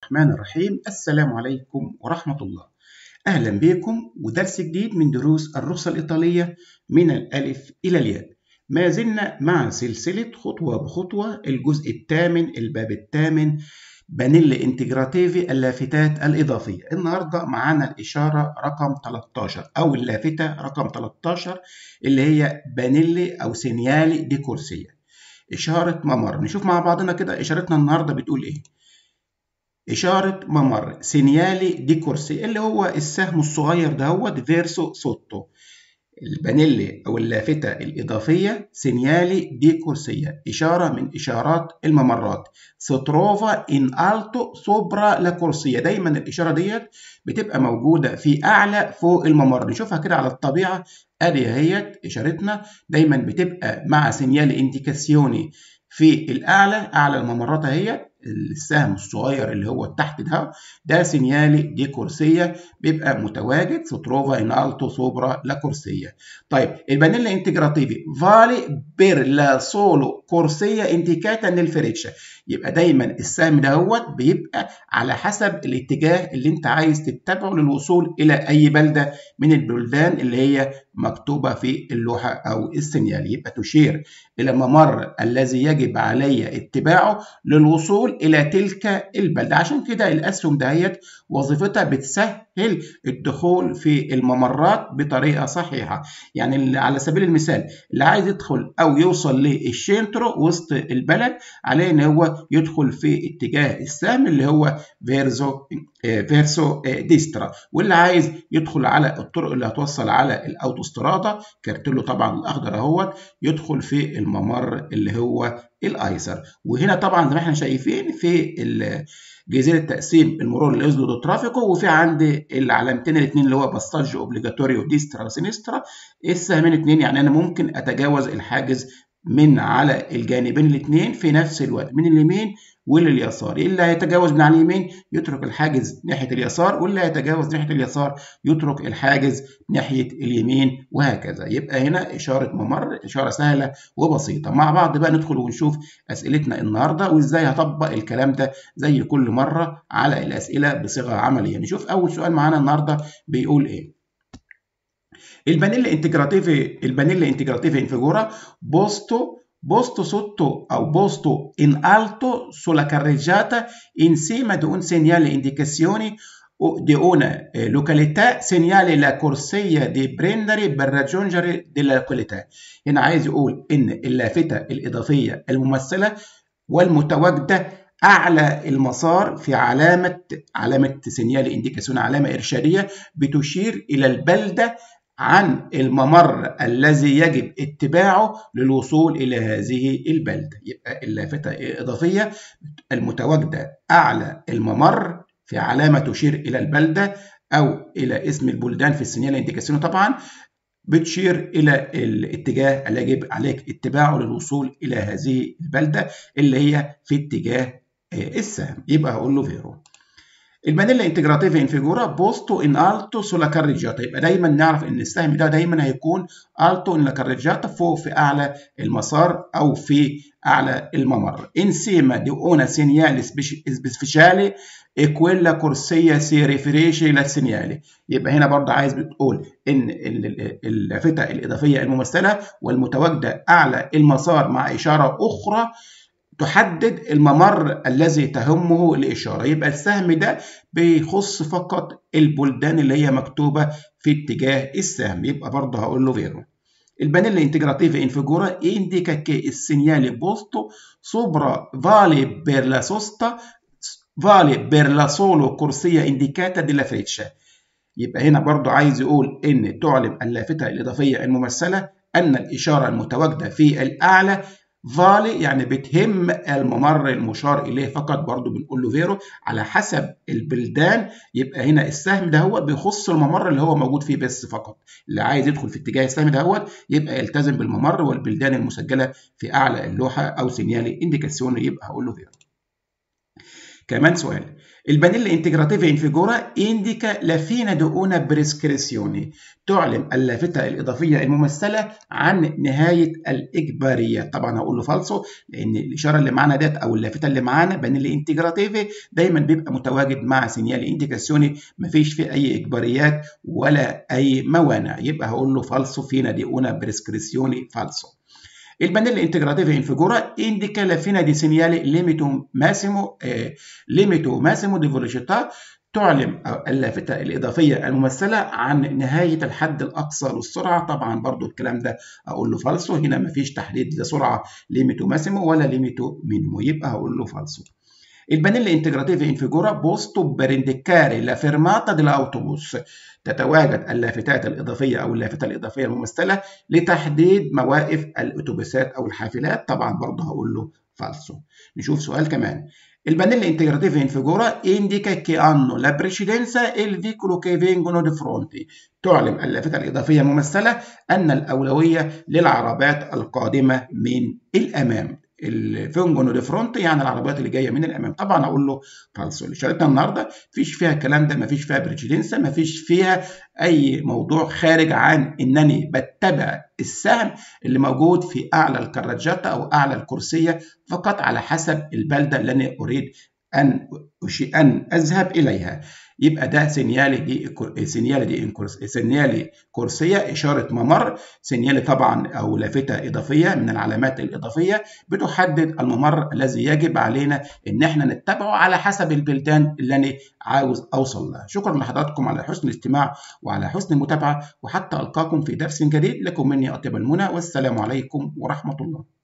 الرحمن الرحيم السلام عليكم ورحمة الله أهلا بكم ودرس جديد من دروس الرخصة الإيطالية من الألف إلى الياء ما زلنا مع سلسلة خطوة بخطوة الجزء الثامن الباب الثامن بانيل انتجراتيفي اللافتات الإضافية النهاردة معانا الإشارة رقم 13 أو اللافتة رقم 13 اللي هي بانيلي أو سينيالي دي كورسية إشارة ممر نشوف مع بعضنا كده إشارتنا النهاردة بتقول إيه إشارة ممر سينيالي دي كورسي اللي هو السهم الصغير دهوت فيرسو سوتو البانيلي أو اللافتة الإضافية سينيالي دي كورسية إشارة من إشارات الممرات ستروفا إن ألتو سوبرا لا كورسية دايما الإشارة ديت بتبقى موجودة في أعلى فوق الممر نشوفها كده على الطبيعة أدي اهيت إشارتنا دايما بتبقى مع سينيالي إنديكاسيوني في الأعلى أعلى الممرات اهيت السهم الصغير اللي هو تحت ده ده سينيالي دي كورسية بيبقى متواجد ستروفا ان التو سوبرا لا كورسية طيب البانيلا انتجراتيفي فالي بير لا سولو كورسية انتيكاتا نلفريتشا يبقى دايما السهم دهوت بيبقى على حسب الاتجاه اللي انت عايز تتبعه للوصول الى اي بلدة من البلدان اللي هي مكتوبة في اللوحة او السينيال يبقى تشير الى الممر الذي يجب علي اتباعه للوصول الى تلك البلدة عشان كده الاسهم دهيت وظيفتها بتسهل الدخول في الممرات بطريقة صحيحة يعني على سبيل المثال اللي عايز يدخل او يوصل للشينترو وسط البلد عليه ان هو يدخل في اتجاه السهم اللي هو فيرزو فيرسو ديسترا واللي عايز يدخل على الطرق اللي هتوصل على الاوتوسترادا كارتله طبعا الاخضر اهوت يدخل في الممر اللي هو الايسر وهنا طبعا زي ما احنا شايفين في جزيره تقسيم المرور الازلو دو ترافيكو وفي عندي العلامتين الاثنين اللي هو باساج اوبليجاتوريو ديسترا وسينسترا السهمين اثنين يعني انا ممكن اتجاوز الحاجز من على الجانبين الاثنين في نفس الوقت من اليمين ولليسار اللي هيتجاوز من على اليمين يترك الحاجز ناحية اليسار واللي هيتجاوز ناحية اليسار يترك الحاجز ناحية اليمين وهكذا يبقى هنا إشارة ممر إشارة سهلة وبسيطة مع بعض بقى ندخل ونشوف أسئلتنا النهاردة وإزاي هطبق الكلام ده زي كل مرة على الأسئلة بصيغة عملية نشوف أول سؤال معانا النهاردة بيقول إيه البانيلا انتجراتيفي البانيلا انتجراتيفي انفيجورا بوستو posto sotto o posto in alto sulla carreggiata insieme ad un segnale indicazioni di una località segnale la corsia di prendere per raggiungere della località هنا عايز يقول ان اللافتة الإضافية الممثلة والمتواجدة أعلى المسار في علامة علامة سينيال إنديكاسيون علامة إرشادية بتشير إلى البلدة عن الممر الذي يجب اتباعه للوصول إلى هذه البلدة يبقى اللافتة إضافية المتواجدة أعلى الممر في علامة تشير إلى البلدة أو إلى اسم البلدان في السينيال انديكاسيون طبعا بتشير إلى الاتجاه اللي يجب عليك اتباعه للوصول إلى هذه البلدة اللي هي في اتجاه السهم يبقى هقول له فيرو البانيلا انتجراتيفا انفيجورا بوستو ان التو سولا كاريجاتا يبقى دايما نعرف ان السهم ده دايما هيكون التو ان كاريجاتا فوق في اعلى المسار او في اعلى الممر انسيما دي اونا سينيالي سبيشالي اكويلا كورسيا سي ريفريشي لا سينيالي يبقى هنا برضه عايز بتقول ان اللافتة الاضافيه الممثله والمتواجده اعلى المسار مع اشاره اخرى تحدد الممر الذي تهمه الإشارة يبقى السهم ده بيخص فقط البلدان اللي هي مكتوبة في اتجاه السهم يبقى برضه هقول له فيرو البانيلا integrativa in figura indica che il segnale posto sopra vale per la sosta vale per la solo corsia indicata della freccia يبقى هنا برضه عايز يقول ان تعلم اللافتة الإضافية الممثلة أن الإشارة المتواجدة في الأعلى فالي يعني بتهم الممر المشار اليه فقط برضو بنقول له فيرو على حسب البلدان يبقى هنا السهم ده هو بيخص الممر اللي هو موجود فيه بس فقط اللي عايز يدخل في اتجاه السهم ده هو يبقى يلتزم بالممر والبلدان المسجله في اعلى اللوحه او سينيالي انديكاسيون يبقى هقول له فيرو كمان سؤال البانيل انتجراتيف انفيجورا انديكا لا فينا دؤونا بريسكريسيوني تعلم اللافتة الإضافية الممثلة عن نهاية الإجبارية طبعا هقول له فالسو لأن الإشارة اللي معانا ديت أو اللافتة اللي معانا بانيل انتجراتيف دايما بيبقى متواجد مع سينيال انديكاسيوني مفيش فيه أي إجباريات ولا أي موانع يبقى هقول له فالسو فينا دؤونا بريسكريسيوني فالسو Il pannello integrativo in figura indica la fine di segnale limito massimo eh, limito massimo di velocità تعلم اللافتة الإضافية الممثلة عن نهاية الحد الأقصى للسرعة طبعا برضو الكلام ده أقول له فالسو هنا مفيش تحديد لسرعة ليميتو ماسيمو ولا ليميتو مينيمو يبقى هقول له فالسو Il pannello integrativo in figura posto per indicare la fermata dell'autobus تتواجد اللافتات الإضافية أو اللافتة الإضافية الممثلة لتحديد مواقف الأتوبيسات أو الحافلات طبعا برضه هقول له فالسو نشوف سؤال كمان Il pannello integrativo in figura indica che hanno la precedenza e il veicolo che vengono di fronte. تعلم اللافتة الإضافية الممثلة أن الأولوية للعربات القادمة من الأمام. الفينجون دي فرونت يعني العربيات اللي جايه من الامام طبعا اقول له فالسو اللي شريتنا النهارده مفيش فيها الكلام ده مفيش فيها بريتشيدنسا مفيش فيها اي موضوع خارج عن انني بتبع السهم اللي موجود في اعلى الكراجاتا او اعلى الكرسيه فقط على حسب البلده اللي انا اريد ان ان اذهب اليها يبقى ده سينيالي دي سينيالي دي سينيالي كورسيه اشاره ممر سينيالي طبعا او لافته اضافيه من العلامات الاضافيه بتحدد الممر الذي يجب علينا ان احنا نتبعه على حسب البلدان اللي انا عاوز اوصل لها شكرا لحضراتكم على حسن الاستماع وعلى حسن المتابعه وحتى القاكم في درس جديد لكم مني اطيب المنى والسلام عليكم ورحمه الله